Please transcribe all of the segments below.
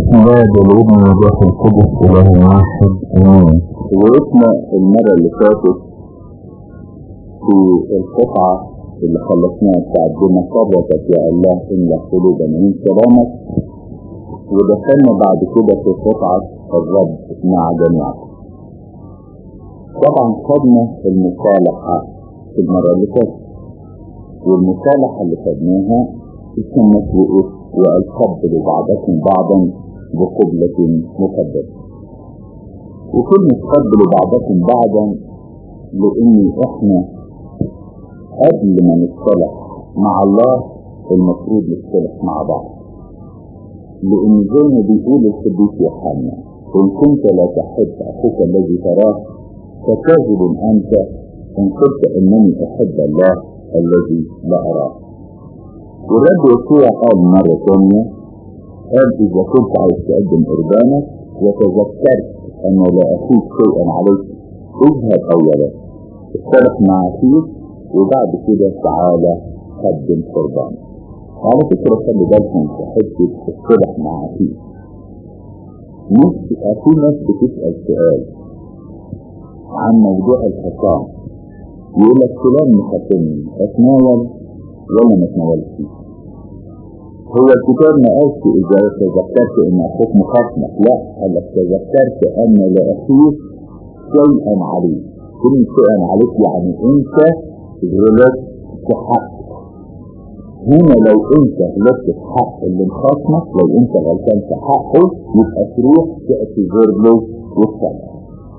بسم الله والابن والروح القدس اله واحد امين وقفنا المرة اللي فاتت في القطعة اللي خلصناها بتاعت بمسرتك يا الله املأ قلوبنا من كلامك ودخلنا بعد كده في قطعة الرب مع جميعكم طبعا خدنا المصالحة في المرة اللي فاتت والمصالحة اللي خدناها اسمت وقف وقال بعضكم بعضا بقبلة مقدسة وكلمة قبلوا بعضكم بعضا لان احنا قبل ما نتصلح مع الله المفروض نتصلح مع بعض لان زي ما بيقول القديس يوحنا ان كنت لا تحب اخوك الذي تراه فكاذب انت ان قلت انني احب الله الذي لا اراه والرب يسوع قال مرة ثانية قال إذا كنت عايز تقدم قربانك وتذكرت أن لا أخيك شيئا عليك اذهب أولا اصطلح مع أخيك وبعد كده تعالى قدم قربانك على فكرة خلي بالكم في حتة الصلح مع أخيك مش في ناس بتسأل سؤال عن موضوع الحصان يقول لك فلان مخاصمني اتناول ولا ما اتناولش هو الكتاب ما قالش اذا تذكرت ان اخوك مخاصمك لا قال لك تذكرت ان لاخيك شيئا عليك كل شيئا عليك يعني انت غلطت في حق هنا لو انت غلطت في حق اللي مخاصمك لو انت غلطان في حقه يبقى تروح تعتذر له وتصلح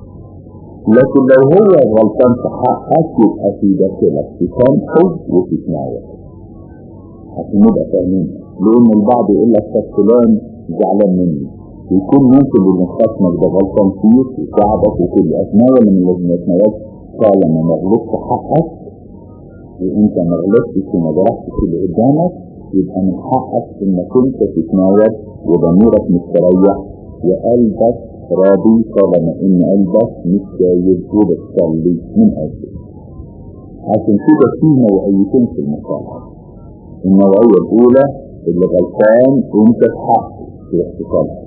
لكن لو هو غلطان في حقك يبقى في داخلك تسامحه وتتناول عشان نبقى فاهمين لان البعض يقول لك طب فلان زعلان مني يكون ممكن اللي خصمك ده غلطان فيك وتعبك وكل اتناول من لازم يتناولش طالما ما غلطت حقك وانت ما غلطتش وما جرحتش اللي قدامك يبقى من حقك انك انت تتناول وضميرك مستريح وقلبك راضي طالما ان قلبك مش سايب وبتصلي من اجله عشان كده في نوعيتين في المصالحه النوعيه الاولى اللي غلطان وانت في حق في احتفالك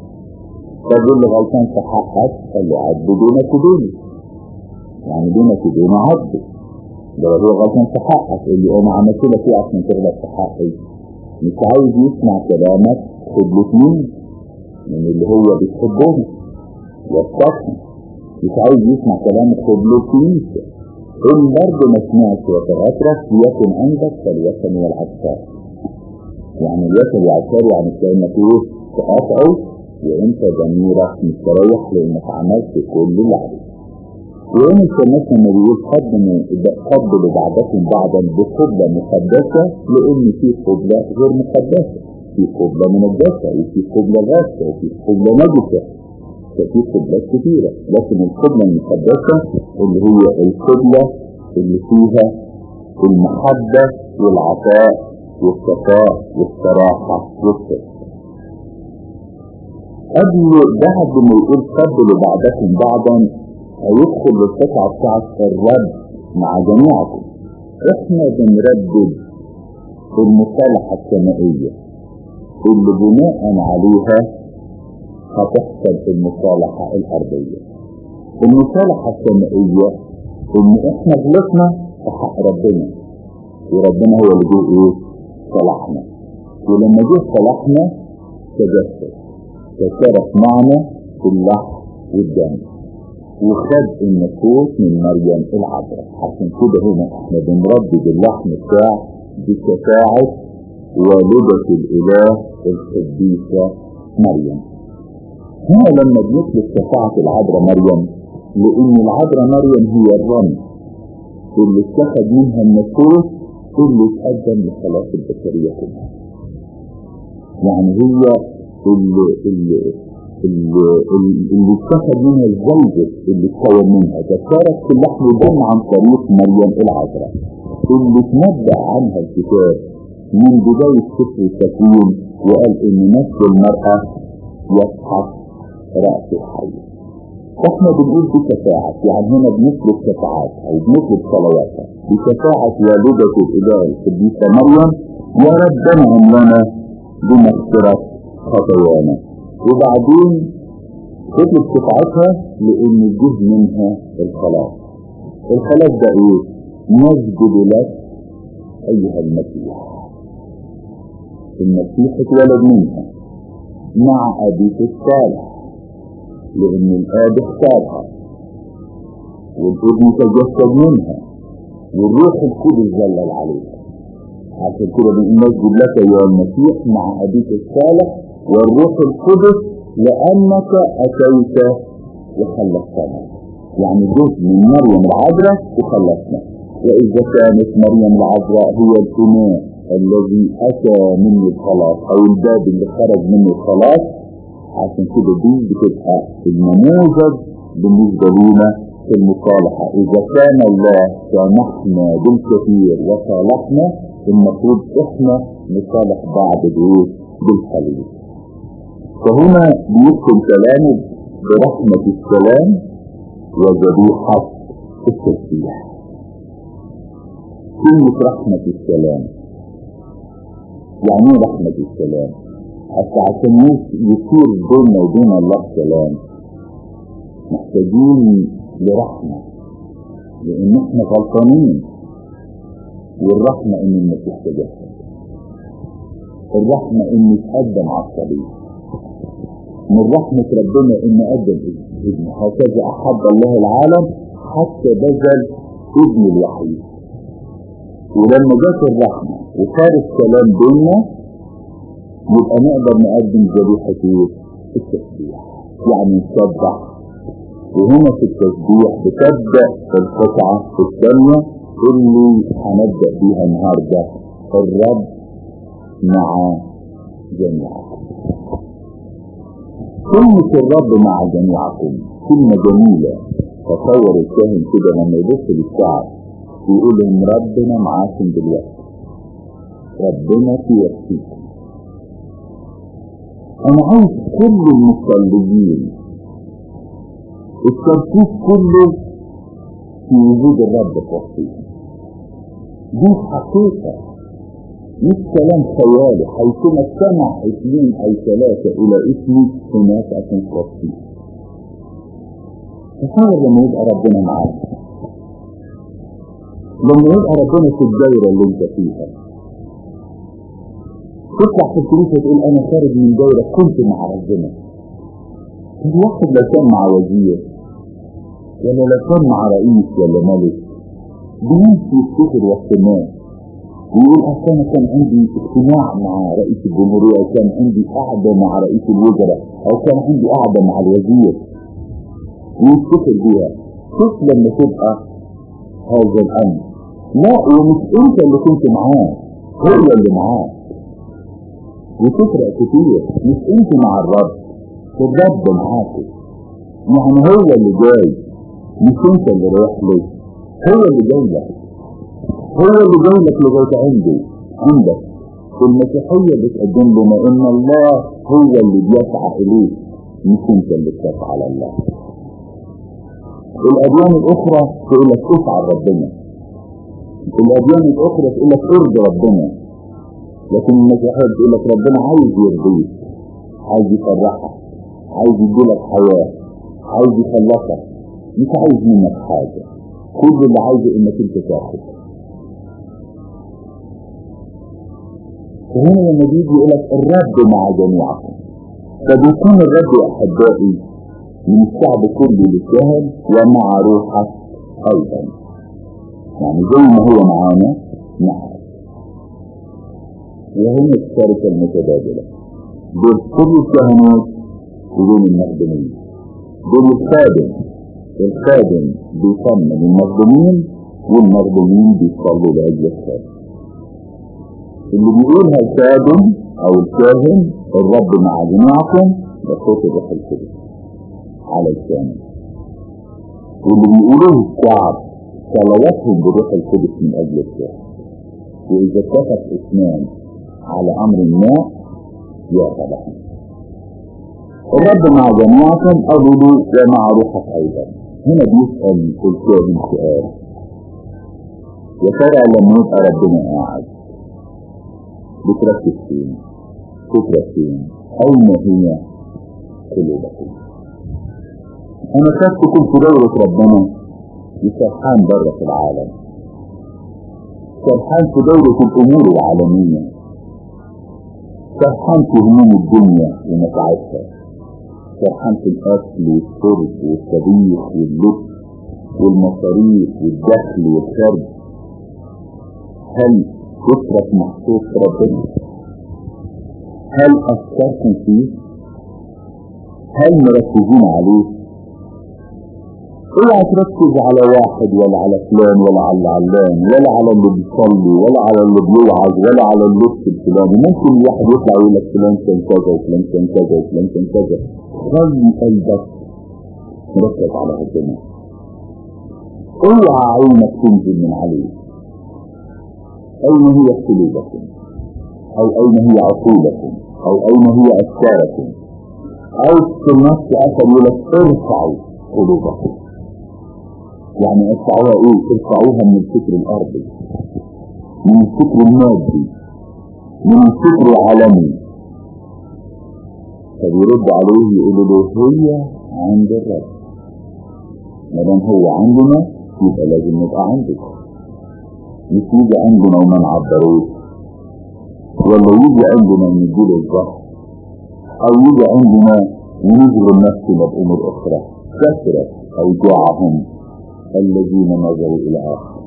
طب اللي غلطان في حقك قال له عد بينك وبيني يعني بينك وبينه عد ده هو غلطان في حقك اللي انا عملت لك ايه عشان تغلط في حقي مش عايز يسمع كلامك خد له اتنين من اللي هو بتحبهم والصفن مش عايز يسمع كلامك خد له كنيسة إن برضه ما سمعت وتغطرس ليكن عندك فليكن والعسكر يعني اليكن والعسكر يعني كأنك ايه تقاطعه وانت ضميرك مستريح لانك عملت كل اللي عليك وإن الناس لما بيقول قبلوا بعضكم بعضا بقبلة مقدسة لأن في قبلة غير مقدسة في قبلة منجسة وفي قبلة غاسة وفي قبلة نجسة ففي قبلات كثيرة لكن القبلة المقدسة اللي هي القبلة اللي فيها المحبة والعطاء والصفاء والصراحة والصدق قبل بعد ما يقول قبلوا بعضكم بعضا هيدخل للقطعة بتاعت الرد مع جميعكم احنا بنردد المصالحة السمائية اللي بناء عليها هتحصل المصالحة الأرضية المصالحة السمائية إن إحنا غلطنا في حق ربنا وربنا هو اللي جه إيه؟ صلحنا ولما جه صلحنا تجسد تشارك معنا في اللحم والدم وخد النفوس من مريم العذراء عشان كده هنا احنا بنردد اللحم بتاع بشفاعة والدة الإله القديسة مريم هنا لما بنطلب شفاعة العذراء مريم لأن العذراء مريم هي الرمز اللي اتخذ منها النفوس اللي اتقدم لخلاص البشرية كلها يعني هي اللي اللي اللي, اللي اتخذ منها الزوجة اللي اتكون منها تشارك في اللحم والدم عن طريق مريم العذراء اللي تنبأ عنها الكتاب من بداية سفر التكوين وقال ان نفس المرأة يسحق رأس الحي احنا بنقول بشفاعة يعني هنا بنطلب شفاعات او بنطلب صلواتها بشفاعة والدة الاله القديسة مريم وربنا لنا بمغفرة خطايانا وبعدين تطلب شفاعتها لان جه منها الخلاص الخلاص ده ايه نسجد لك ايها المسيح المسيح اتولد منها مع ابيك الصالح لان الاب اختارها والابن تجسد منها والروح القدس ظلل عليها عشان كده بنقول نسجد لك ايها المسيح مع ابيك الصالح والروح القدس لانك اتيت وخلصتنا يعني جزء من مريم العذراء وخلصنا واذا كانت مريم العذراء هي الاناء الذي اتى منه الخلاص او الباب اللي خرج منه الخلاص عشان كده دي بتبقى النموذج بالنسبه لنا في المصالحه اذا كان الله سامحنا بالكثير وصالحنا المفروض احنا نصالح بعض بايه بالقليل فهنا بيدخل كلامه برحمة السلام وذبيحة التسبيح كلمة رحمة السلام يعني ايه رحمة السلام حتى عشان يصير بيننا وبين الله سلام محتاجين لرحمة لان احنا غلطانين والرحمة ان المسيح تجسد الرحمة ان يتقدم على الصليب من رحمة ربنا ان قدم ابنه هكذا احب الله العالم حتى بذل ابن الوحيد ولما جت الرحمة وصار السلام بيننا يبقى نقدر نقدم ذبيحة التسبيح يعني نسبح وهنا في التسبيح بتبدأ القطعة الثانية اللي هنبدأ بيها النهاردة الرب مع جميعكم كلمة الرب مع جميعكم كلمة جميلة تصور الكاهن كده لما يبص للشعب يقول لهم ربنا معاكم دلوقتي ربنا في وسطيكم انا عايز كل المصليين التركيز كله في وجود الرب في وسطيكم دي حقيقة مش كلام خيالي حيثما اجتمع اثنين او ثلاثة الى اسمي هناك عشان توصيه تخيل لما يبقى ربنا معاك لما يبقى ربنا في الدايرة اللي انت فيها تطلع في الكنيسة تقول انا خارج من دايرة كنت مع ربنا الواحد لو كان مع وزير ولا لو كان مع رئيس ولا ملك بيمشي يفتكر وقت ما ويقول أصل أنا كان عندي اجتماع مع رئيس الجمهورية أو كان عندي قعدة مع رئيس الوزراء أو كان عندي قعدة مع الوزير ويفتكر بيها شوف لما تبقى هذا الأمر لا ومش أنت اللي كنت معاه هو اللي معاه وتفرق كتير مش أنت مع الرب الرب معاك يعني هو اللي جاي مش أنت اللي رايح له هو اللي جاي لك هو اللي جاي لك لغاية عنده عندك المسيحية بتقدم لنا ان الله هو اللي بيسعى اليك مش انت اللي بتسعى على الله الاديان الاخرى تقول لك اسعى ربنا الاديان الاخرى تقول لك ارضي ربنا لكن المسيحية بتقول لك ربنا عايز يرضيك عايز يفرحك عايز يديلك حياة عايز يخلصك مش عايز منك حاجة كل اللي عايزه انك انت تاخد وهنا لما بيجي يقول لك الرب مع جميعكم فبيكون الرب احبائي من الشعب كله للسهل ومع روحك ايضا يعني زي ما هو معانا معك وهنا الشركة المتبادلة بين كل الكهنوت وبين المخدومين بين الخادم الخادم بيطمن المخدومين والمخدومين بيصلوا لأجل الخادم اللي بيقولها الخادم او الكاهن الرب مع جماعكم ده صوت الروح القدس على الكامل واللي بيقولوه الشعب صلواتهم بالروح القدس من اجل الكاهن واذا اتفق اثنان على امر ما يعتبر الرب مع جميعكم أبدوا ومع روحك أيضا هنا بيسأل الكاهن سؤال يا ترى لما يبقى ربنا قاعد بتركز فين تترك فين أين هي قلوبكم انا شفتكم في دورة ربنا وسرحان بره في العالم سرحان في دورة الامور العالمية سرحان في هموم الدنيا ومتاعبها سرحان في الاكل والشرب والطبيخ واللبس والمصاريف والدخل والخرج هل فكرك محطوط في ربنا هل أفكاركم فيه هل مركزين عليه اوعى تركز على واحد ولا على فلان ولا على العلان ولا على اللي بيصلي ولا على اللي بيوعظ ولا على اللبس الفلاني ممكن الواحد يطلع يقول لك فلان كان كذا وفلان كان كذا وفلان كان كذا خلي قلبك مركز على ربنا اوعى عينك تنزل من عليه اين هي قلوبكم او اين هي عقولكم او اين هي افكاركم او في النص اخر يقول لك ارفعوا قلوبكم يعني ارفعوها ايه ارفعوها من الفكر الارضي من الفكر المادي من الفكر العالمي فبيرد عليه يقول له هي عند الرب ما دام هو عندنا يبقى لازم نبقى عندك مش يجي عندنا وما نعبروش ولا يجي عندنا ونديله الظهر او يجي عندنا ونشغل نفسنا بامور اخرى كثرت اوجاعهم الذين نظروا الى اخر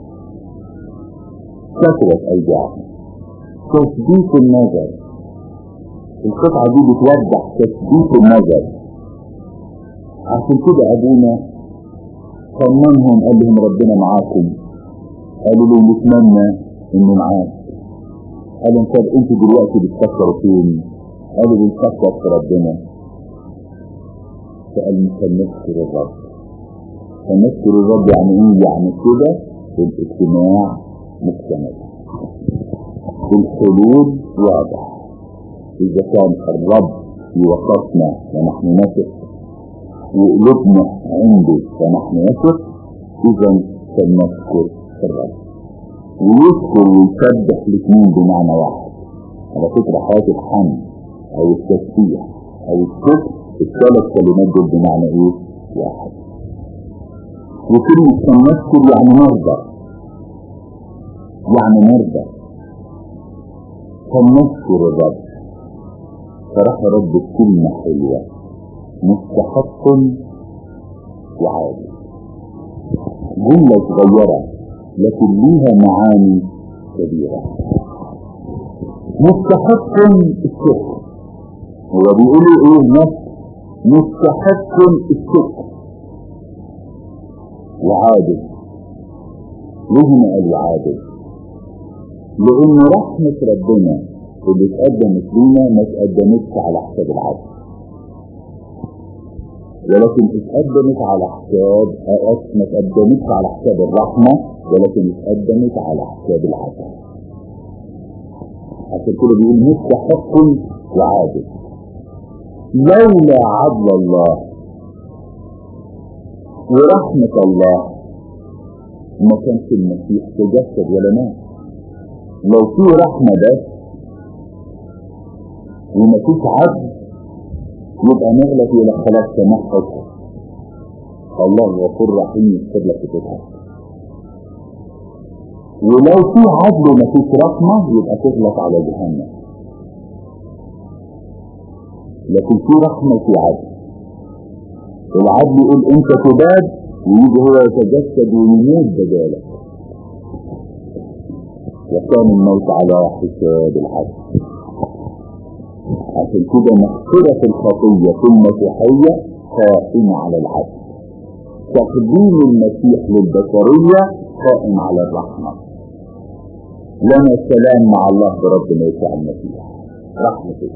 كثرت اوجاعهم تثبيت النظر القطعة دي بتوضح تثبيت النظر عشان كده ابونا طمنهم قال لهم ربنا معاكم قالوا له نتمنى انه معاك قالوا طب انتوا دلوقتي بتفكروا فين قالوا بنفكر في ربنا فقال فنذكر الرب فنذكر الرب يعني ايه يعني كده الاجتماع مكتمل الحلول واضح اذا كان الرب في وسطنا ونحن نثق وقلوبنا عنده فنحن نثق اذا فلنذكر الرب ويذكر ويسبح الاثنين بمعنى واحد على فكرة حياة الحمد او التسبيح او الشكر الثلاث كلمات دول بمعنى ايه؟ واحد وكلمة تنذكر يعني مرضى يعني مرضى فلنذكر الرب فراح رب كلمة حلوة مستحق وعادل جملة صغيرة لكن ليها معاني كبيرة مستحق الشكر هو بيقول ايه نفس مستحق الشكر وعادل لازم قال عادل لان رحمة ربنا اللي اتقدمت لينا ما اتقدمتش على حساب العدل ولكن اتقدمت على حساب ما اتقدمتش على حساب الرحمة ولكن اتقدمت على حساب العدل عشان كده بيقول مستحق وعادل لولا عدل الله ورحمة الله ما كانش المسيح تجسد ولا مات لو في رحمة بس وما فيش عدل يبقى نغلط الى خلاص سمحك الله غفور رحيم يكتب لك تتعب ولو في عدل وما فيش رحمة يبقى تغلط على جهنم لكن في رحمة وفي عدل العدل يقول انت تباد ويجي هو يتجسد ويموت بدالك وكان الموت على حساب العدل عشان كده مغفرة الخطية ثم تحية قائمة على العدل تقديم المسيح للبشرية قائم على الرحمة لنا السلام مع الله بربنا يسوع المسيح رحمته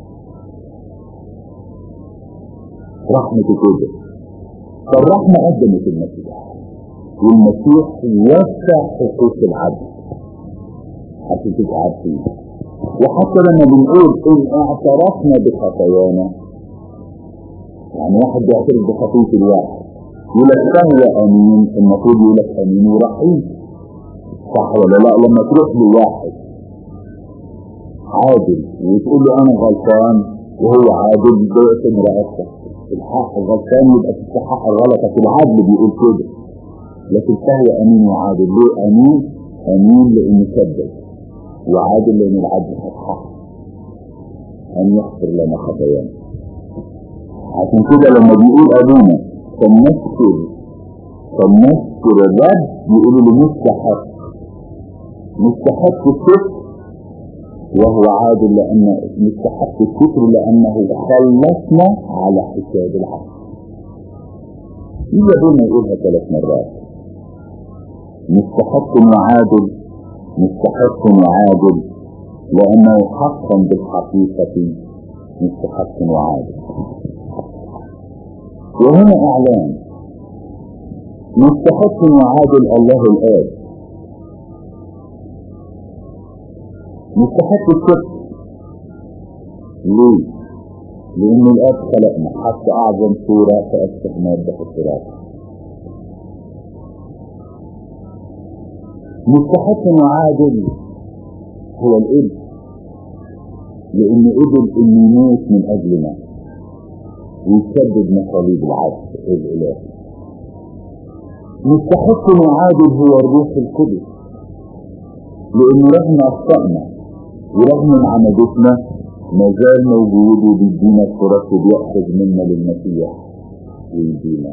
رحمته كده فالرحمة قدمت المسيح والمسيح وسع حقوق العدل عشان تبقى عارفين وحتى لما بنقول ان اعترفنا بخطايانا يعني واحد بيعترف بخطية الواحد يقول لك فهو امين المفروض يقول لك امين ورحيم صح ولا لا لما تروح لواحد عادل وتقول له انا غلطان وهو عادل ده يقسم رأسه الحق غلطان يبقى تستحق الغلطة في العدل بيقول كده لكن فهو أمين وعادل ليه أمين؟ أمين لأنه كذب وعادل لأن العدل حق أن يغفر لنا خطايانا عشان كده لما بيقول أبونا فلنذكر فلنذكر الرب يقولوا له مستحق مستحق الشكر وهو عادل لأن مستحق الشكر لأنه خلصنا على حساب العدل يجي أبونا يقولها ثلاث مرات مستحق وعادل مستحق وعادل لأنه حقا بالحقيقة مستحق وعادل وهنا إعلان مستحق وعادل الله الآب مستحق الشكر ليه؟ لأن الآب خلقنا حتى أعظم صورة فأشبه مادة في الصراط مستحق وعادل هو الابن لأن ابن أن يموت من أجلنا ويسبب مصاليب العدل الإلهي مستحق وعادل هو الروح القدس لأن رغم أخطأنا ورغم عمدتنا ما زال موجود وبيدينا فرص وبيأخذ منا للمسيح ويدينا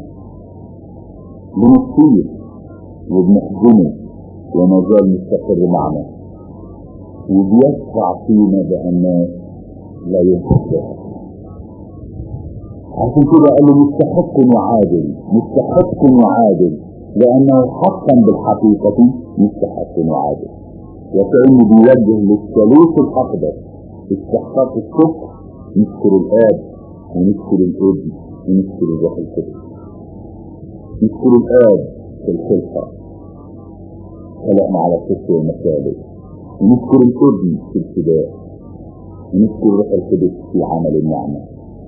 بنصير وبنحزنه وما زال مستقر معنا وبيدفع فينا بأنات لا ينفق بها عشان كده قال له مستحق وعادل مستحق وعادل لأنه حقا بالحقيقة مستحق وعادل وكأنه بيوجه للثالوث الأقدر استحقاق الشكر نشكر الآب ونشكر الابن ونشكر الروح القدس نشكر الآب في الخلقة خلقنا على صدق ومثاله ونشكر الابن في الفداء ونشكر الروح القدس في عمل النعمة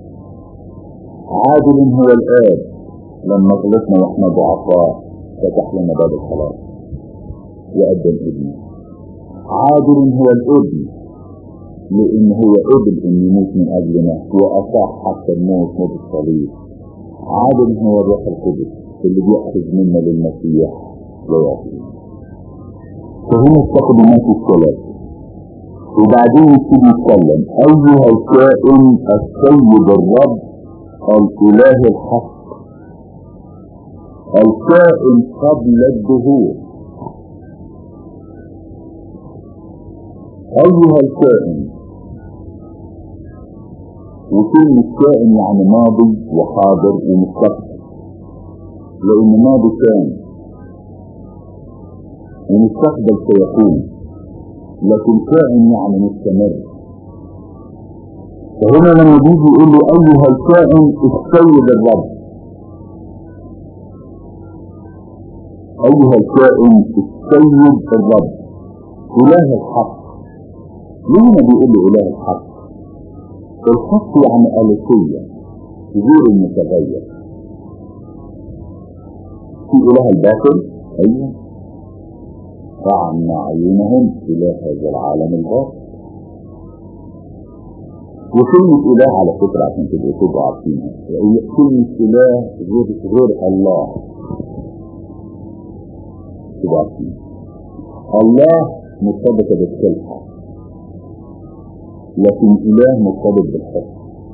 عادل هو الآب لما غلطنا واحنا ضعفاء فتح لنا باب الخلاص وقدم ابنه عادل هو الابن لان هو قبل ان يموت من اجلنا واطاع حتى الموت موت الصليب عادل هو الروح القدس اللي بيأخذ منا للمسيح ويعطيه فهنا استخدمات الثلاث وبعدين يبتدي يتكلم ايها الكائن السيد الرب الاله الحق الكائن قبل الدهور أيها الكائن وكلمة كائن يعني ماضي وحاضر ومستقبل لأن ماضي كان ومستقبل سيكون لكن كائن يعني مستمر فهنا لما بيجي يقول له أيها الكائن السيد الرب أيها الكائن السيد الرب إله الحق ليه ما بيقول له إله الحق الحق يعني ألوهية غير المتغير في إله الباطل أيوه فعنا عيونهم إلى هذا العالم الباطل وكلمة إله على فكرة عشان تبقوا تبقوا عارفينها كلمة إله غير غير الله تبقوا عارفين الله مرتبطة بالخلقة لكن إله مرتبط بالحب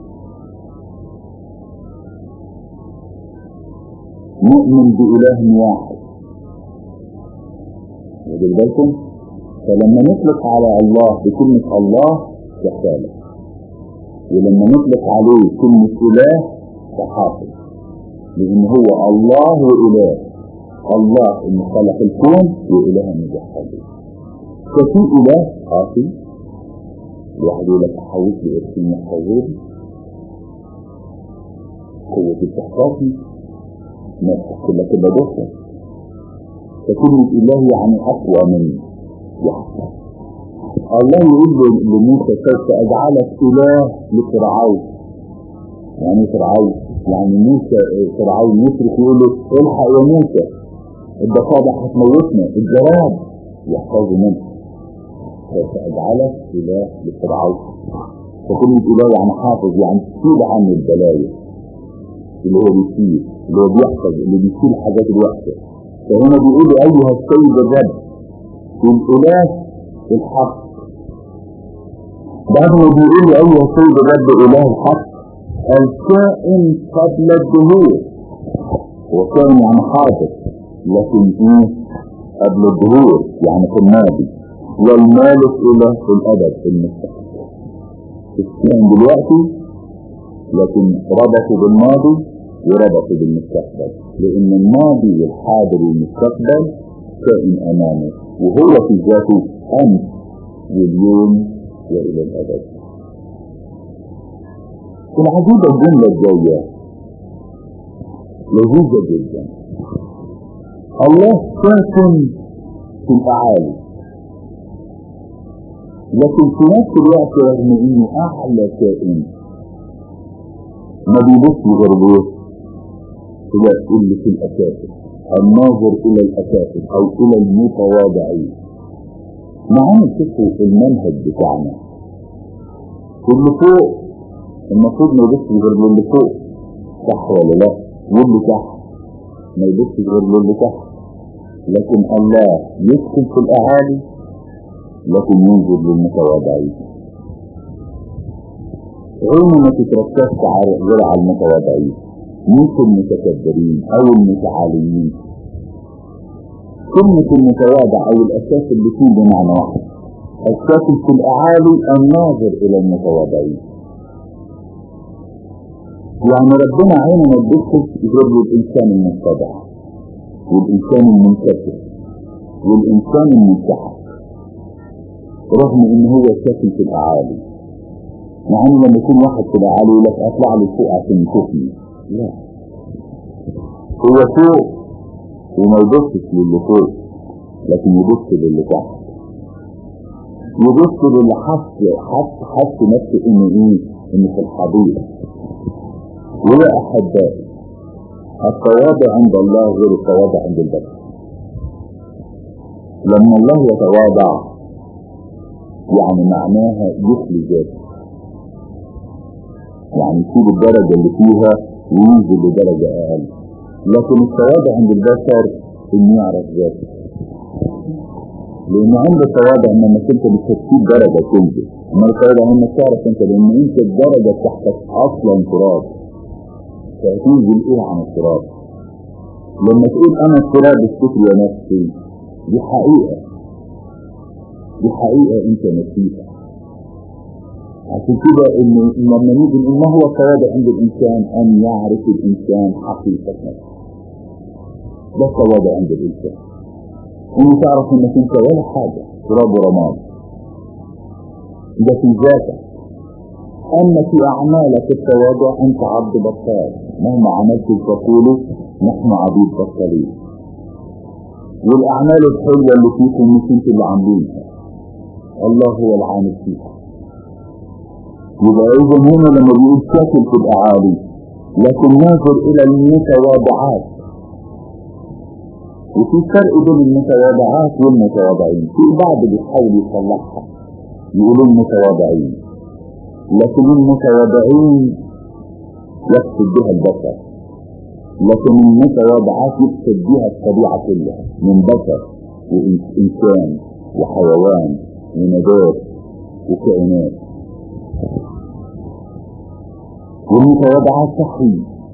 نؤمن بإله واحد واخد بالكم فلما نطلق على الله بكلمة الله كفالة ولما نطلق عليه كلمة إله فحافظ لأن هو الله وإله الله اللي خلق الكون وإله مجحد ففي إله قاسي الواحد يقول لك حوش لي ارسم محفظين قوة التحقاقي ما تحكي لك كده بصر فكلمة إله يعني أقوى مني وحده الله يقول لموسى سوف أجعلك إله لفرعون يعني فرعون يعني موسى فرعون يترك يقول له الحق يا موسى الضفادع هتموتنا الجراد يحفظوا منه سوف أجعلك إله لفرعون فكلمة إله يعني حافظ يعني تشيل عنه البلايا اللي هو بيشيل اللي هو بيحفظ اللي بيشيل الحاجات الوحشة فهنا بيقول أيها السيد الرب الإله الحق بعد ما بيقول أيها السيد الرب إله الحق الكائن قبل الظهور هو كائن يعني حاضر لكن ايه قبل الظهور يعني في الماضي والمالك إلى الأبد في المستقبل الكائن دلوقتي لكن ربطوا بالماضي وربطوا بالمستقبل لأن الماضي والحاضر والمستقبل كائن أمامه وهو في ذاته أمس واليوم وإلى الأبد العجيبة الجملة الجاية لذيذة جدا الله ساكن في الأعالي لكن في نفس الوقت رغم انه اعلى كائن ما بيبص غير ايه؟ الى اللي في الاسافل الناظر الى الاسافل او الى المتواضعين معانا شوفوا المنهج بتاعنا اللي فوق المفروض ما يبص غير للي فوق صح ولا لا واللي تحت ما يبص غير للي تحت لكن الله يسكن في الاعالي لكن ينظر للمتواضعين عينه ما تتركزش على غير على المتواضعين مش المتكبرين او المتعاليين كلمة المتواضع او الاساس اللي فيه بمعنى واحد الساكن في الاعالي الناظر الى المتواضعين يعني ربنا عينه ما تبصش غير للانسان المتضع والانسان المنكسر والانسان المنسحق رغم ان هو ساكن في الاعالي مع ان لما يكون واحد في الاعالي يقول لك اطلع لي فوق عشان يشوفني لا هو فوق وما يبصش للي فوق لكن يبص للي تحت يبص للي حس حس حس نفسه انه ايه انه في الحضيض ويا احبائي التواضع عند الله غير التواضع عند البشر لما الله يتواضع يعني معناها يخلي ذاته يعني يسيب الدرجة اللي فيها وينزل لدرجة أقل لكن التواضع عند البشر إنه يعرف ذاته لأن عند التواضع إنما أنت مش هتسيب درجة تنزل أما التواضع إنك تعرف أنت لأن أنت الدرجة تحتك أصلا تراب فهتنزل إيه عن التراب لما تقول أنا التراب الشكر يا نفسي دي حقيقة دي حقيقة انت نسيتها عشان كده ان لما نيجي نقول ما هو التواضع عند الانسان ان يعرف الانسان حقيقة نفسه ده التواضع عند الانسان ان تعرف انك انت ولا حاجة تراب ورماد ده في ذاتك اما في اعمالك التواضع انت عبد بطال مهما عملت تقول نحن عبيد بطالين والاعمال الحلوه اللي فيكم مش انتوا اللي عاملينها الله هو العامل فيها يبقى اذا هنا لما بيقول ساكن في الاعالي لكن ناظر الى المتواضعات وفي فرق بين المتواضعات والمتواضعين في بعض بيحاول يصلحها يقولوا المتواضعين لكن المتواضعين يقصد بها البشر لكن المتواضعات يقصد بها الطبيعة كلها من بشر وإنسان وحيوان ونبات وكائنات والمتواضعات صحي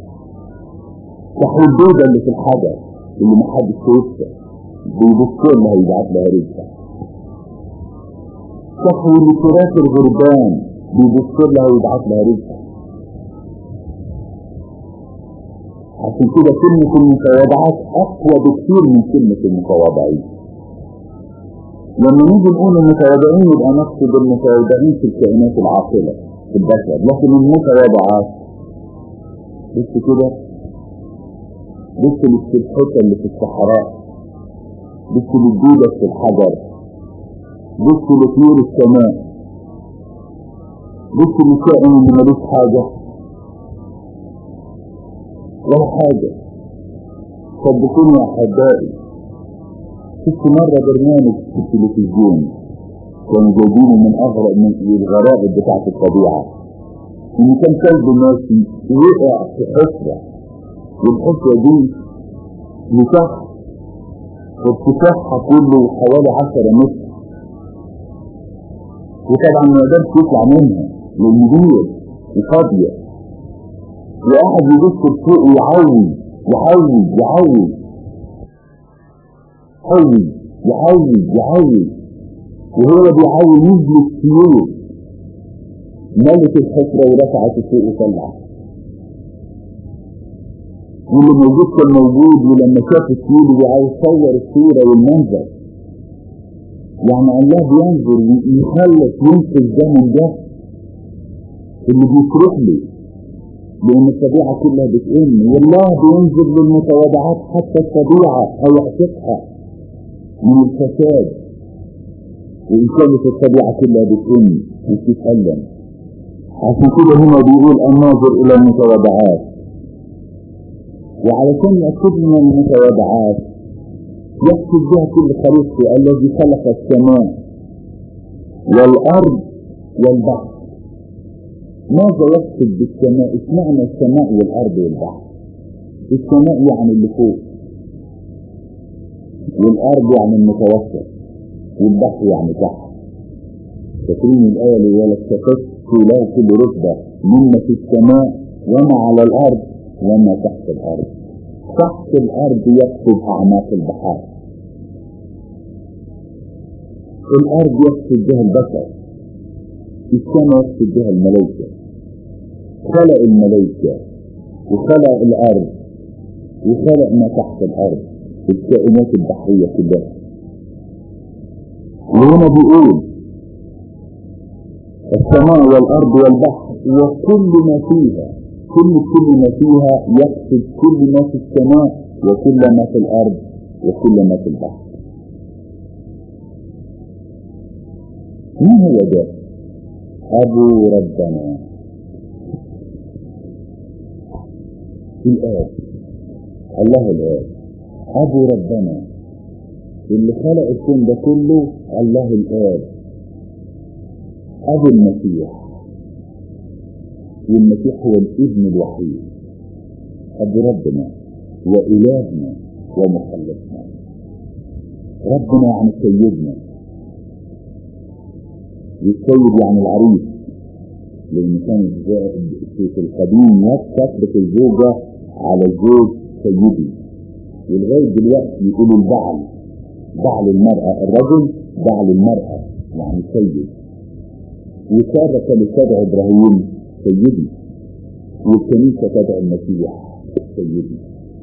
صحي البيضة اللي في الحجر اللي محدش شايفها بيبص لها يبعت لها رزقها صحي اللي فراخ الغربان بيبص لها ويبعت لها رزقها عشان كده كلمة المتواضعات أقوى بكثير من كلمة المتواضعين لما نيجي نقول المتواضعين يبقى نقصد المتواضعين في الكائنات العاقلة في البشر لكن المتواضعات بص كده بص للسلحفة اللي في الصحراء بص للدودة في الحجر بص لطيور السماء بص للكائن اللي ملوش حاجة ولا حاجة صدقوني يا أحبائي شفت مرة برنامج في التلفزيون كانوا جايبينه من أغرب من الغرائب بتاعة الطبيعة إن كان كلب ماشي وقع في حفرة والحفرة دي لتحت وارتفاعها كله حوالي 10 متر وطبعا ما يقدرش يطلع منها لان دي وفاضيه وقاعد يبص فوق ويعوي يعوي يعوي يعوي يعوي يعوي وهو بيعوي نزل السيول ملك الحفرة ورفعت فوق وطلع واللي موجود كان موجود ولما شاف السيول وعايز يصور الصورة والمنظر يعني الله بينظر يخلص ينسى الزمن ده اللي بيصرخ له لأن الطبيعة كلها بتئن والله بينظر للمتواضعات حتى الطبيعة أو يعتقها من الفساد وإن كانت الطبيعة كلها بتئن وبتتألم عشان كده هنا بيقول الناظر إلى المتواضعات وعلشان يأخذ من المتواضعات يقصد بها كل خليقته الذي خلق السماء والأرض والبحر ماذا يقصد بالسماء اسمعنا السماء والأرض والبحر السماء يعني اللي فوق والأرض يعني المتوسط والبحر يعني تحت فاكرين الآية اللي ولا استفدت له كل رتبة مما في السماء وما على الأرض وما تحت الأرض تحت الأرض يقصد أعماق البحار الأرض يقصد بها البشر السماء يقصد بها الملائكة خلق الملائكة وخلق الأرض وخلق ما تحت الأرض الكائنات البحرية كلها وهنا بيقول السماء والأرض والبحر وكل ما فيها كل كل ما فيها يقصد كل ما في السماء وكل ما في الأرض وكل ما في البحر ما هو ده أبو ربنا الآب الله الآب أبو ربنا اللي خلق الكون ده كله الله الآب أبو المسيح والمسيح هو الابن الوحيد أبو ربنا وإلهنا ومخلصنا ربنا يعني سيدنا والسيد يعني العريس لأن كان في القديم تطلق الزوجة على الزوج سيدي ولغاية دلوقتي يقولوا البعل بعل المرأة الرجل بعل المرأة يعني سيد وسارة كانت تدعو إبراهيم سيدي والكنيسة تدعو المسيح سيدي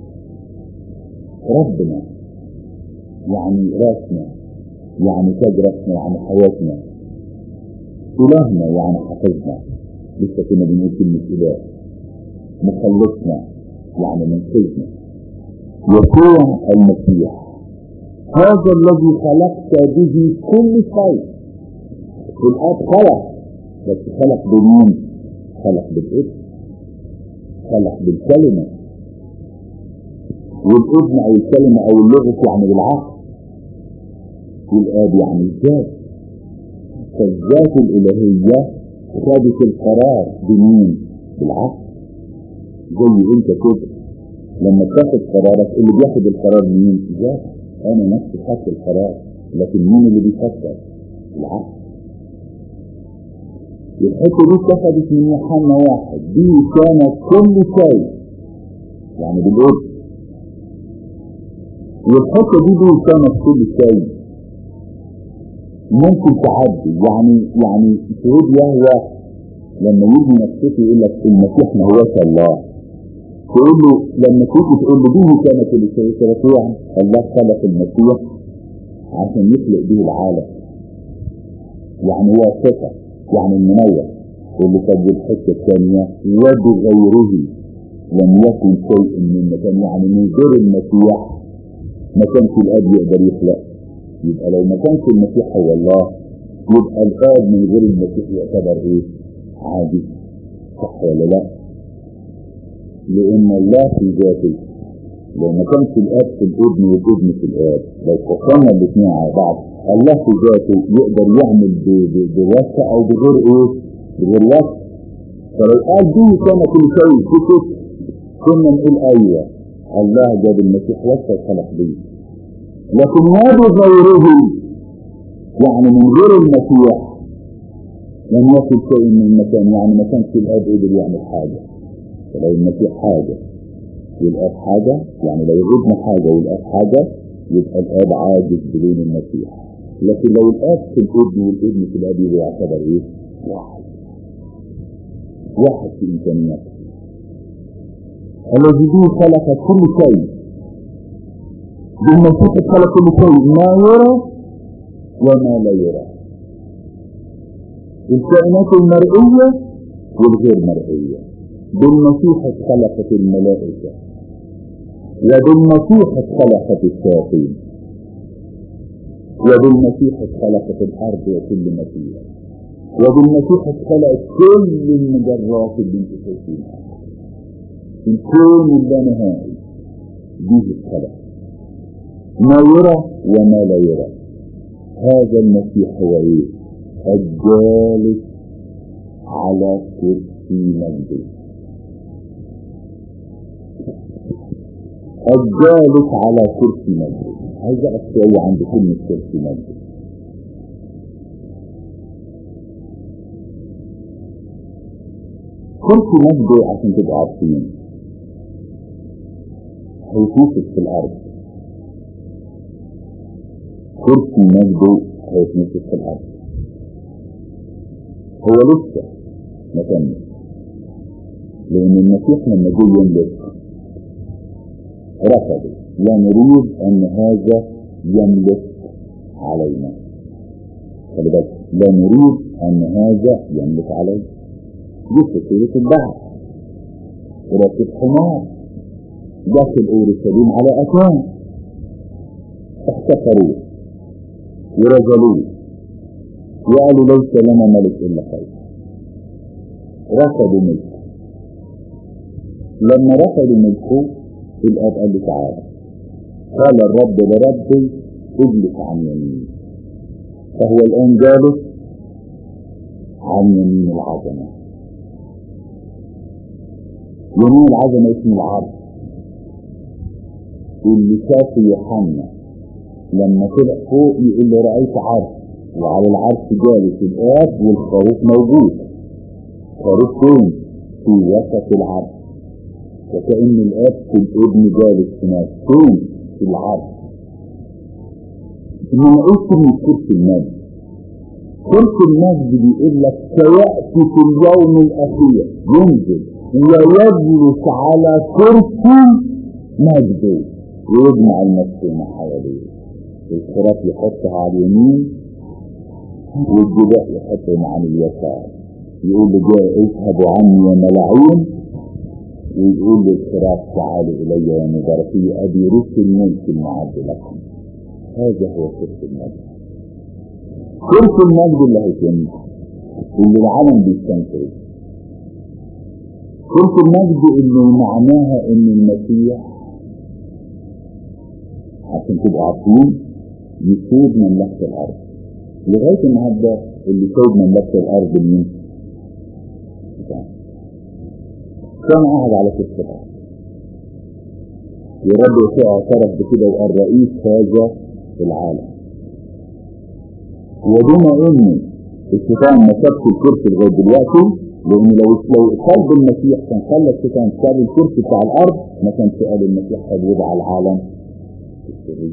ربنا يعني راسنا يعني تاج راسنا يعني حياتنا إلهنا يعني حفظنا لسه كنا بنقول كلمة إله مخلصنا يعني منقذنا يسوع المسيح هذا الذي خلقت به كل شيء الآب خلق بس خلق بمين؟ خلق بالابن خلق بالكلمة والابن أو الكلمة أو اللغة يعني بالعقل والآب يعني الذات فالذات الإلهية خدت القرار بمين؟ بالعقل زي انت كده لما تاخد قرارك اللي بياخد القرار مين؟ ذاتك انا نفسي خدت القرار لكن مين اللي بيفكر؟ العقل الحته دي اتخذت من يوحنا واحد دي كانت كل شيء يعني بالقدس والحته دي دي كانت كل شيء ممكن تعدي يعني يعني شهود يهوى لما يجي نفسه يقول لك المسيح ما هوش الله تقول له لما تيجي تقول له دي كانت اللي سيطرتها الله خلق المسيح عشان يخلق به العالم يعني هو ثقة يعني المنور واللي كانت الحتة الثانية وبغيره لم يكن شيء من مكان يعني من غير المسيح ما كانش الاب يقدر يخلق يبقى لو ما كانش المسيح هو الله يبقى الاب من غير المسيح يعتبر ايه عادي صح ولا لا لان الله في ذاته لو ما كانش الاب في الابن والابن في الاب لو قسمنا الاثنين على بعض الله في ذاته يقدر يعمل ب- ب- بوسع او بغير ايه؟ بغير وسع فلو قال دي كان كل شيء سكت كنا نقول ايوه الله جاب المسيح وسع وخلق بيه لكن ما بغيره يعني من غير المسيح لم يكن شيء من المكان يعني ما كانش الاب قدر يعمل حاجه فلو المسيح حاجه والاب حاجه يعني لو الابن حاجه والاب حاجه يبقى الاب عاجز بدون المسيح لكن لو الاب في الابن والابن في الاب يبقى يعتبر ايه؟ واحد واحد في امكانياته الذي به خلق كل شيء بالمسيح خلق كل شيء ما يرى وما لا يرى الكائنات المرئية والغير مرئية بالمسيح اتخلقت الملائكة وبالمسيح اتخلقت الشياطين وبالمسيح اتخلقت الأرض وكل ما فيها وبالمسيح اتخلقت كل المجرات اللي انتم شايفينها الكون اللانهائي به اتخلق ما يرى وما لا يرى هذا المسيح هو ايه الجالس على كرسي مجده الجالس على كرسي مجده عايز اقف شويه عند كلمه كرسي مجده كرسي مجده عشان تبقوا عارفين هيتنفس في الارض كرسي مجده هيتنفس في الارض هو لسه ما كمل لان المسيح لما جه يملك رفضوا لا نريد ان هذا يملك علينا خلي بالك لا نريد ان هذا يملك علينا دي فكرة البعث راكب حمار داخل اورشليم على اتان احتقروه ورجلوه وقالوا ليس لنا ملك الا خير رفضوا ملكه لما رفضوا ملكه الاب قال له تعالى قال الرب لربي اجلس عن يميني فهو الان جالس عن يمين العظمه يمين العظمه اسم العرض اللي شافه يوحنا لما طلع فوق يقول له رايت عرش وعلى العرش جالس الاب والخروف موجود خروف فين؟ في وسط العرش وكأن الآب في الابن جالس هناك فين؟ في العرش إنما إيه كلمة كرسي المجد؟ كرسي المجد بيقول لك سيأتي في اليوم الأخير ينزل ويجلس على كرسي مجده ويجمع المسكين حواليه الخراف يحطها على اليمين والجباء يحطهم على اليسار يقول لجاء اذهبوا عني يا ملاعين ويقول للخراف تعالوا الي يا مباركي ابي رسل الملك المعد لكم هذا هو كرسي المجد كرسي المجد اللي هيتم اللي العالم بيستنكره كرسي المجد اللي معناها ان المسيح عشان تبقوا عارفين يسود مملكة الارض لغاية النهارده اللي سود مملكة الارض مين؟ كان قاعد على كرسي الارض ورب يسوع اعترف بكده وقال رئيس هذا العالم وبما ان الشيطان ما سابش الكرسي لغايه دلوقتي لان لو لو قلب المسيح كان خلى الشيطان ساب الكرسي بتاع الارض ما كانش قال المسيح قد يضع العالم في السريه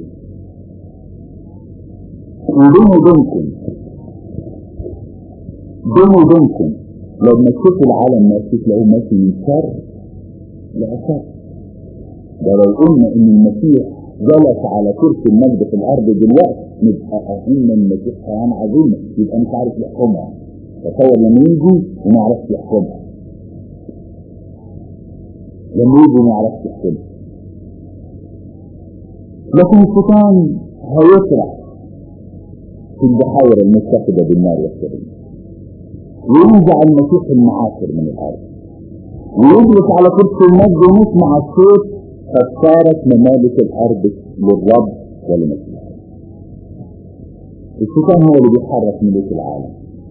وبيني وبينكم بيني وبينكم لما تشوفوا العالم ماشي تلاقوه ماشي من شر لأشر ده لو قلنا ان المسيح جلس على كرسي المجد في الارض دلوقتي نبقى اظن المسيح كيان عظيم يبقى مش عارف يحكمها تصور لما يجي وما يعرفش يحكمها لما يجي ما يعرفش يحكمها لكن الشيطان هيسرع في البحيرة المتخذة بالنار والسرير وينزع المسيح المعاصر من الأرض ويجلس على كرسي المجد ونسمع الصوت قد صارت ممالك الأرض للرب ولمسيح الشيطان هو اللي بيحرك ملوك العالم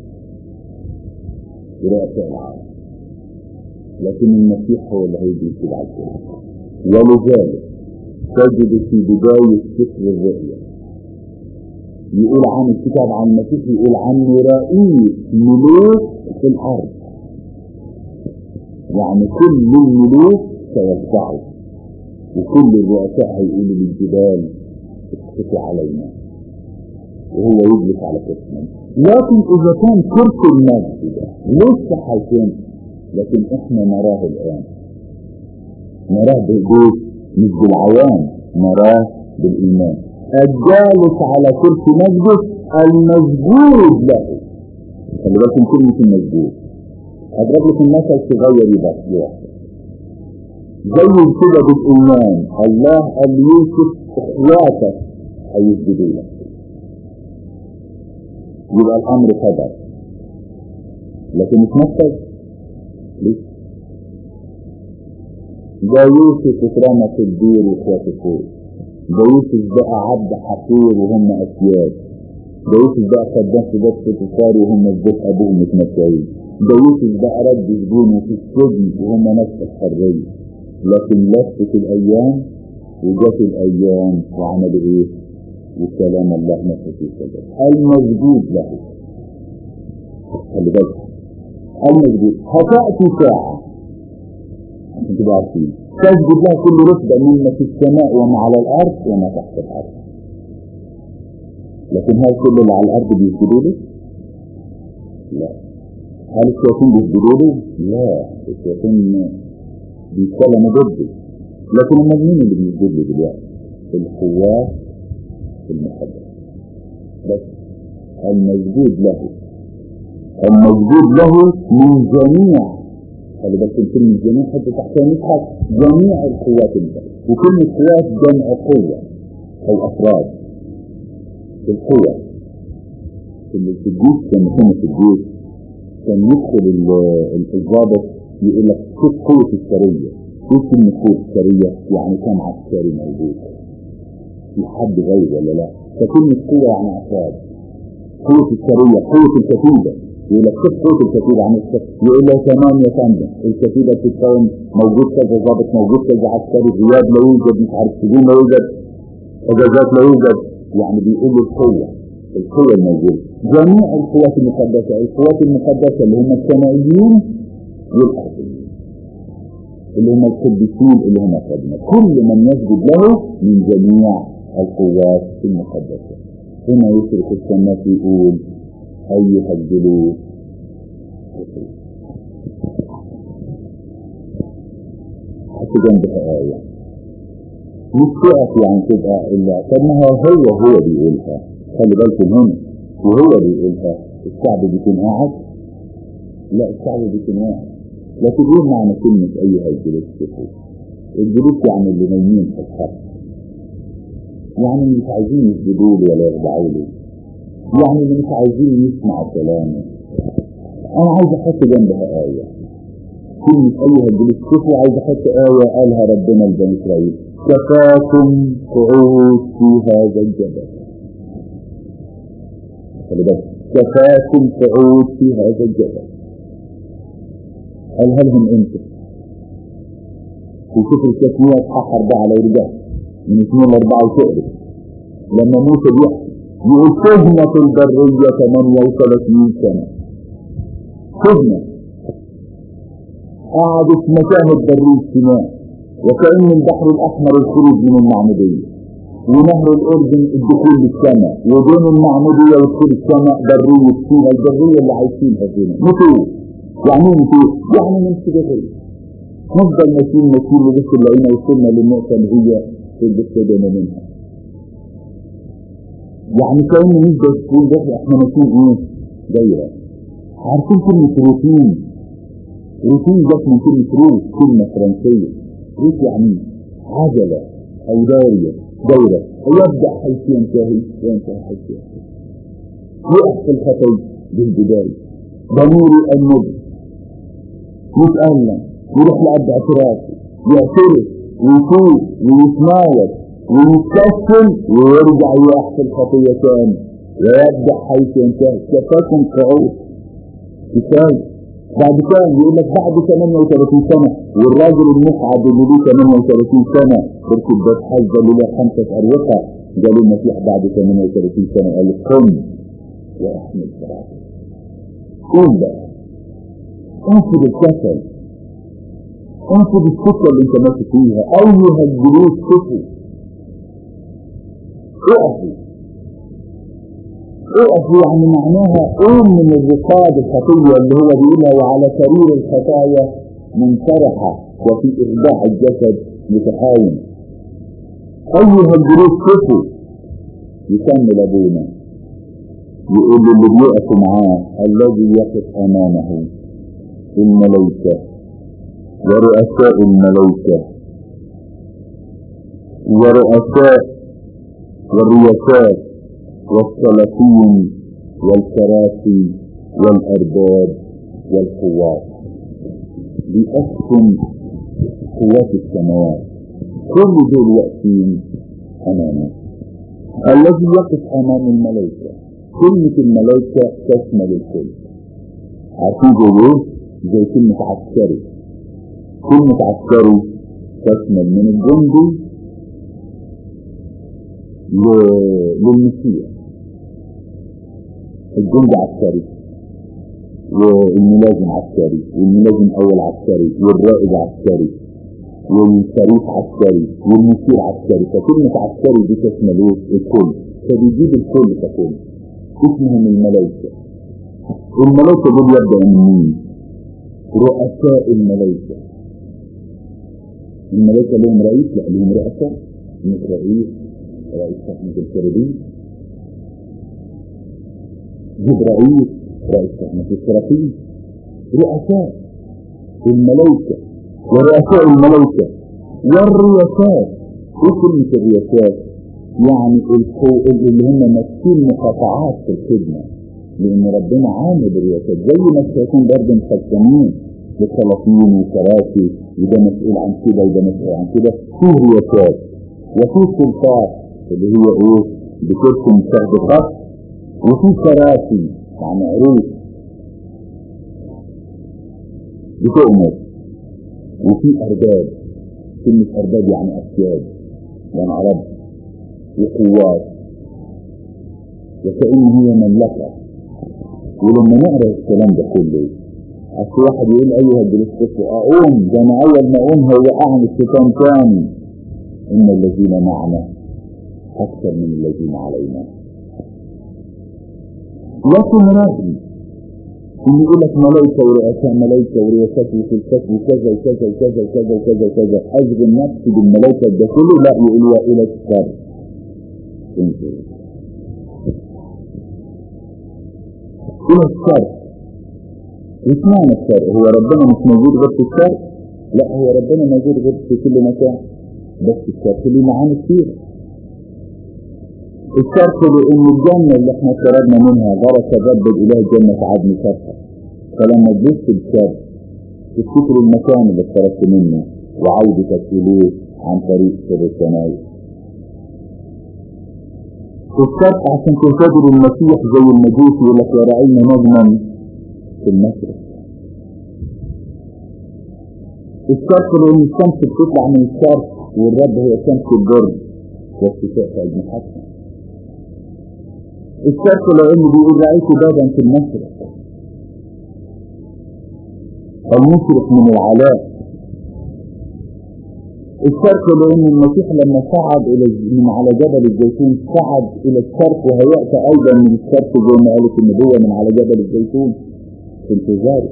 ورؤساء العالم لكن المسيح هو اللي هيجي يكتب على الكل ولذلك تجد في بداية سفر الرؤيا يقول عن الكتاب عن المسيح يقول عنه رئيس ملوك في الأرض يعني كل الملوك سيخضعوا وكل الرؤساء هيقولوا للجبال اسقطوا علينا وهو يجلس على كرسي لكن إذا كان كرسي المجد ده لسه هيكون لكن احنا نراه الآن نراه بالبيت مش بالعوام نراه بالإيمان الجالس على كرسي مجده المسجود له خلي بالكم كلمة المسجود أضرب لكم مثل صغير يبقى لوحده زي كده بالإيمان الله قال يوسف إخواتك هيسجدوا لك يبقى الأمر قدر لكن اتنفذ لسه ده يوسف اترمى في الدير واخواته فوق ده يوسف بقى عبد حقير وهم أسياد ده يوسف بقى خدام في بيت فوتيفار وهم البيت أبوهم متمتعين ده يوسف بقى رد سجونه في السجن وهم ناس الحرية لكن لفت الأيام وجت الأيام وعملوا إيه؟ وكلام الله نفسه في صدر المسجود له خلي بالك المسجود هتأتي ساعة عشان تبقوا عارفين تسجد لها كل رتبة مما في السماء وما على الأرض وما تحت الأرض لكن هل كل اللي على الأرض بيسجدوا له؟ لا هل الشياطين بيسجدوا له؟ لا الشياطين بيتكلموا ضده لكن هم مين اللي بيسجد له دلوقتي؟ القوات المقدسة بس المسجود له المسجود له من جميع خلي بالكم كلمة جميع حتى تحتها نسخة جميع القوات المقدسة وكلمة قوات جمع قوة أو أفراد القوة اللي في الجيش كان كنا في الجيش كان يدخل الضابط يقول لك شوف قوة السرية ايه كلمة قوة السرية يعني كان عسكري موجود في حد غير ولا لا فكلمة قوة يعني أفراد قوة السرية قوة الكتيبة يقول لك شوف قوة الكتيبة عن يقول له تمام يا فندم الكتيبة بتتكون موجود كذا ضابط موجود كذا عسكري غياب لا يوجد مش عارف سجون لا يوجد اجازات لا يوجد يعني بيقولوا القوة القوة الموجودة جميع القوات المقدسة القوات المقدسة اللي هم السمائيين والأرضيين اللي هم القديسين اللي هم خدمة كل من يسجد له من جميع القوات المقدسة هنا يشرك السماء يقول أيها الجلوس حتى جنبها آية مش تقف يعني تبقى إلا طب ما هو هو هو بيقولها خلي بالكم هنا وهو بيقولها الشعب بيكون قاعد لا الشعب بيكون قاعد لكن ايه معنى كلمة أيها الجلوس كفر الجلوس يعني اللي نايمين في الخط يعني مش عايزين يسجدوا له ولا يخضعوا له يعني اللي مش عايزين يسمعوا كلامه أنا عايز أحط جنبها آية كلمة أيها الجلوس كفر عايز أحط آية قالها ربنا لبني إسرائيل كفاكم قعود في هذا الجبل خلي بالك كفاكم قعود في هذا الجبل قالها لهم امتى في سفر التثنية اصحاح أربعة لو رجعت من اثنين لأربعة وتقرب لما موسى بيحكي يقول سجنة في البرية 38 سنة سجنة قعدت مشاهد برية سيناء وكأن البحر الأحمر الخروج من المعمودية ونهر الأردن الدخول للسماء وبين المعمودية ودخول السماء برية سيناء البرية اللي عايشينها فينا متوه يعني ايه يعني من كده نفضل ماشيين ماشيين لبس لقينا وصلنا للنقطة اللي هي اللي منها يعني كأن نبدأ تقول بس احنا ماشيين ايه دايرة عارفين كلمة روتين روتين جت من كلمة روت كلمة فرنسية روت يعني عجلة أو دايرة دايرة ويبدأ حيث ينتهي وينتهي حيث ينتهي يقف في الخطي بالبداية ضمير النبي يتألم يروح لأب اعترافه يعترف ويفوق ويتناول ويتكسل ويرجع يحصل خطية تاني ويبدأ حيث ينتهي كفاكم كعود كفاية بعد كام يقول لك بعد 38 سنة والراجل المقعد اللي ليه 38 سنة بركب بس حاجة اللي له خمسة أروقة قالوا المسيح بعد 38 سنة قال قم واحمل صلاتك قوم بقى انفذ الكسل انفذ السكة اللي انت ماشي فيها ايها الجلوس شوفوا اقفوا اقفوا يعني معناها قوم من الرقاد الخطية اللي هو بيقولها وعلى سرير الخطايا منطرحة وفي إخضاع الجسد متحايل أيها الجلوس شوفوا يكمل أبونا يقول اللي بيقف معاه الذي يقف أمامه الملائكة ورؤساء الملائكة ورؤساء والرياسات والسلاطين والكراسي والأرباب والقوات بأسهم قوات السماوات كل دول واقفين أمامه الذي يقف أمام الملائكة كلمة الملائكة تشمل الكل عارفين زي ايه؟ زي كلمة عسكري كلمة عسكري تشمل من الجندي للمسيح الجندي عسكري والملازم عسكري والملازم اول عسكري والرائد عسكري والشريف عسكري والمسير عسكري فكلمة عسكري دي تشمل ايه؟ الكل فبيجيب الكل ككل اسمهم الملائكة الملائكة دول يبدأ من مين؟ رؤساء الملائكة الملائكة لهم رئيس لا لهم رؤساء مش رئيس رئيس رحمة الكربين جبرائيل رئيس رحمة الكربين رؤساء الملائكة ورؤساء الملائكة والرياسات ايه كلمة الرياسات؟ يعني اللي هم ماسكين مقاطعات في الخدمة لأن ربنا عامل بالرياسات زي ما الشياطين برضه مخزنين للسلاطين والكراسي وده مسؤول عن كده وده مسؤول عن كده في رياسات وفي سلطات اللي هي ايه بترسم شهد خط وفي كراسي يعني عروس بتؤمر وفي أرباب كلمة أرباب يعني أسياد يعني عرب وقوات وكأن هي مملكة ولما نقرأ الكلام ده كله أصل واحد يقول أيها الجلوس أقوم ده أنا أول ما أقوم هو أعمل الشيطان تاني إن الذين معنا أكثر من الذين علينا لكن رغم إن يقول لك ملائكة ورؤساء ملائكة ورياسات وسلطات وكذا وكذا وكذا وكذا وكذا وكذا أشغل نفسي بالملائكة ده كله لا يقول إلى الشر انزل إلى الشر مش معنى الشر هو ربنا مش موجود غير في الشر لا هو ربنا موجود غير في كل مكان بس الشر ليه معاني كتير الشرط لأن الجنة اللي احنا شربنا منها غرس الرب الإله جنة عدن شرطة فلما تبص الشر تفتكر المكان اللي اشتركت منه وعودتك إليه عن طريق سر السماوي الشرط عشان تنتظر المسيح زي المجوس يقول لك يا رأينا نظما في المشرق الشرط لأن الشمس بتطلع من الشرق والرب هو شمس البرد والشتاء في المحطة الشرط لأنه بيقول رأيت بابا في المشرق المشرق من العلاء الشرق لأن المسيح لما صعد إلى من على جبل الزيتون صعد إلى الشرق وهيأتى أيضا من الشرق زي ما قالت النبوة من على جبل الزيتون في انتظاره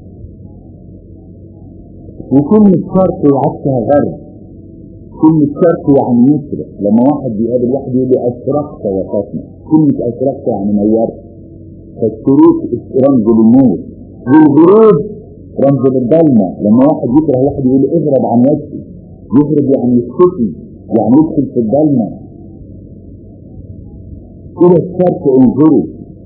وكلمة شرق وعكسها غرب كلمة شرق يعني مشرق لما واحد بيقابل واحد يقول له أشرقت وقتنا كلمة أشرقت يعني نورت فالشروق رمز للنور والغروب رمز للظلمة لما واحد يكره واحد يقول له اهرب عن وجهي يهرب يعني يختفي يعني يدخل في الظلمة إلى الشرق انظروا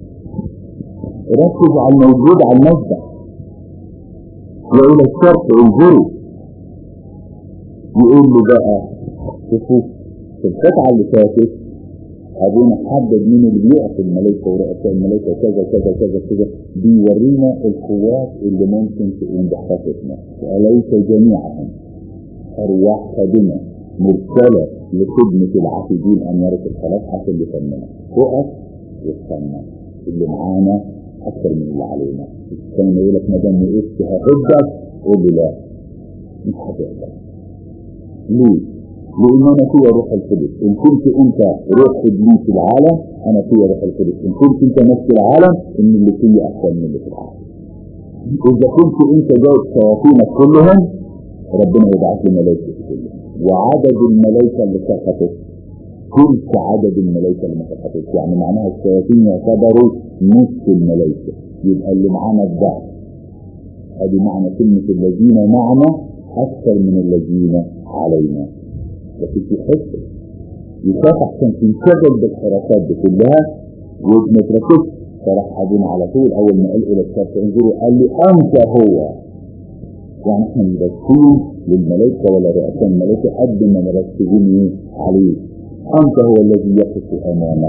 ركزوا على الموجود على المسبح وإلى الشرق انظروا يقول له بقى شوفوا في القطعة اللي فاتت أبونا حدد مين اللي بيقف الملائكة ورؤساء الملائكة وكذا كذا كذا كذا بيورينا القوات اللي ممكن تقوم بحركتنا أليس جميعهم أرواح خادمة مرسلة لخدمة العاقدين أن يرث الخلاص حتى اللي فننا تقف وتفنن اللي معانا أكثر من اللي علينا كان يقول لك ما دام وقفت ههدك قول له لا مش هتقدر ليه؟ لأن أنا فيها روح القدس إن كنت أنت روح إبليس العالم أنا فيها روح القدس إن كنت أنت نفس العالم إن اللي فيا أحسن من اللي في العالم إذا كنت أنت جايب شياطينك كلهم ربنا يبعث لي ملائكة كلهم وعدد الملائكة اللي سقطت كنت عدد الملائكة اللي ما سقطتش يعني معناها الشياطين يعتبروا نص الملائكة يبقى اللي معانا الضعف ادي معنى كلمة الذين معنا أكثر من الذين علينا لكن في حس يخاف عشان تنشغل بالحركات دي كلها وما تركزش فراح ابونا على طول اول ما قال الى الشاب انظروا قال لي انت هو يعني احنا مركزين للملائكه ولا رؤساء الملائكه قد ما مركزين ايه عليه انت هو الذي يقف امامك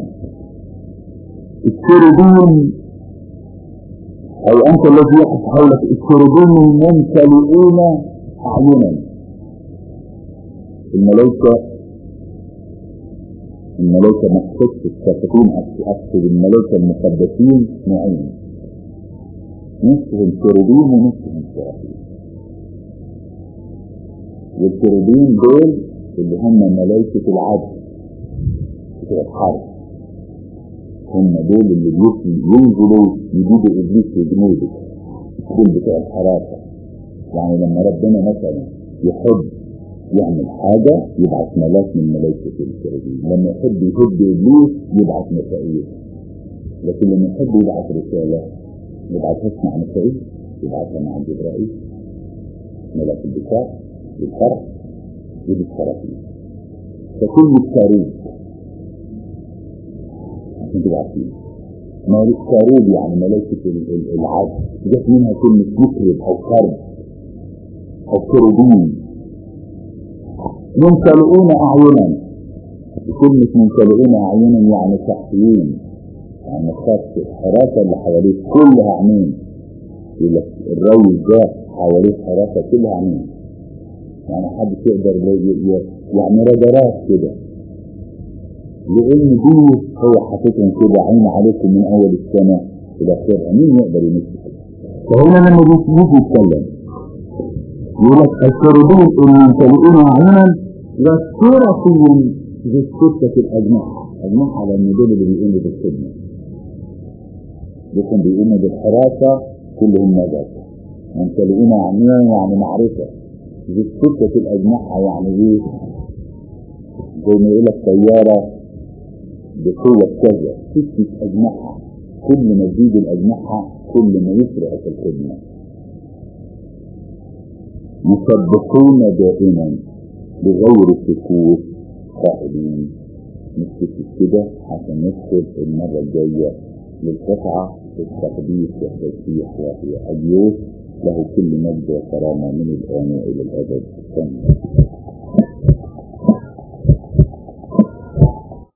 الشربين او انت الذي يقف حولك الشربين ممتلئين اعينا الملائكة الملائكة مقصود الشافتين أقصد الملائكة المقدسين نوعين نصفهم شربين ونصفهم شرفين والشربين دول اللي هم ملائكة العدل بتوع الحرب هم دول اللي ينزلوا يجيبوا إبليس وجنوده دول بتوع الحراسة يعني لما ربنا مثلا يحب يعمل حاجة يبعث ملاك من ملائكة الكريمين لما يحب يهد إبليس يبعث ميكائيل لكن لما يحب يبعث رسالة يبعثها مع ميكائيل يبعثها مع جبرائيل ملاك الدفاع بالفرح وبالشرفين فكل الكروب عشان تبقى عارفين ما الكروب يعني ملائكة العدل جت منها كلمة مكرب أو كرب أو كروبين ممتلئون أعينا كلمة ممتلئون أعينا يعني صحيين يعني خاص الحراسة اللي حواليك كلها عينين يقول لك الريس ده حواليه حراسة كلها عينين يعني حد يقدر يعني رجرات كده لأن دي هو حاططهم كده عين عليكم من أول السنة إلى آخرها مين يقدر يمسك فهنا لما بيجي يتكلم يقول لك الشربين الممتلئين عينا والسرفين ذي الستة الأجنحة أجنحة على المدل اللي بيقوموا بالخدمة لكن بيقوموا بالحراسة كلهم نجاة ممتلئين عينا يعني معرفة ذي الستة الأجنحة يعني ايه زي ما يقول لك طيارة بقوة كذا ستة أجنحة كل ما تزيد الأجنحة كل ما يسرع في الخدمة يسبحون دائما بغير السكوت قائلين نسكت كده عشان ندخل المرة الجاية للقطعة التقديس والتسبيح وهي أيوه له كل مجد وكرامة من الآن وإلى الأبد.